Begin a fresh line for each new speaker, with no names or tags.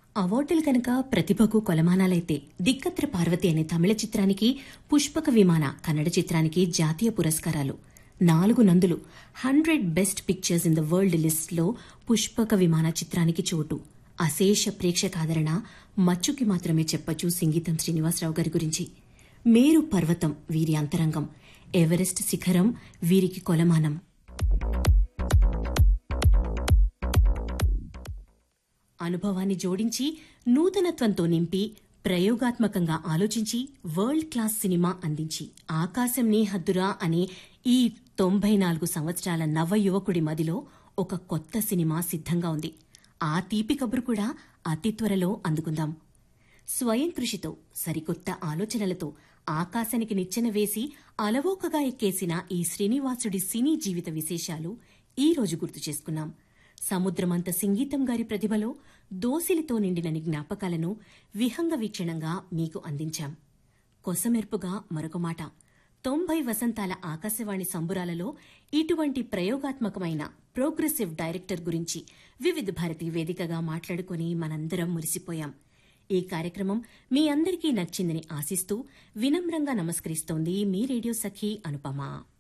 అవార్డులు కనుక ప్రతిభకు కొలమానాలైతే దిక్కత్ర పార్వతి అనే తమిళ చిత్రానికి పుష్పక విమాన కన్నడ చిత్రానికి జాతీయ పురస్కారాలు నాలుగు నందులు hundred best pictures in the world లిస్ట్లో పుష్పక విమాన చిత్రానికి చోటు అశేష ప్రేక్షకాదరణ మచ్చుకి మాత్రమే చెప్పచ్చు సింగీతం శ్రీనివాసరావు గారి గురించి మేరు పర్వతం వీరి అంతరంగం ఎవరెస్ట్ శిఖరం వీరికి కొలమానం అనుభవాన్ని జోడించి నూతనత్వంతో నింపి ప్రయోగాత్మకంగా ఆలోచించి వరల్డ్ క్లాస్ సినిమా అందించి ఆకాశం నీ హద్దురా అనే ఈ తొంభై నాలుగు సంవత్సరాల నవ యువకుడి మదిలో ఒక కొత్త సినిమా సిద్ధంగా ఉంది ఆ తీపి కబురు కూడా అతి త్వరలో అందుకుందాం స్వయం కృషితో సరికొత్త ఆలోచనలతో ఆకాశానికి నిచ్చెన వేసి అలవోకగా ఎక్కేసిన ఈ శ్రీనివాసుడి సినీ జీవిత విశేషాలు ఈ రోజు గుర్తు చేసుకున్నాం సముద్రమంత సంగీతం గారి ప్రతిభలో దోసిలితో నిండిన జ్ఞాపకాలను విహంగ వీక్షణంగా మీకు అందించాం కొసమెరుపుగా మరొక మాట తొంభై వసంతాల ఆకాశవాణి సంబురాలలో ఇటువంటి ప్రయోగాత్మకమైన ప్రోగ్రెసివ్ డైరెక్టర్ గురించి వివిధ భారతి వేదికగా మాట్లాడుకుని మనందరం మురిసిపోయాం ఈ కార్యక్రమం మీ అందరికీ నచ్చిందని ఆశిస్తూ వినమ్రంగా నమస్కరిస్తోంది మీ రేడియో సఖి అనుపమ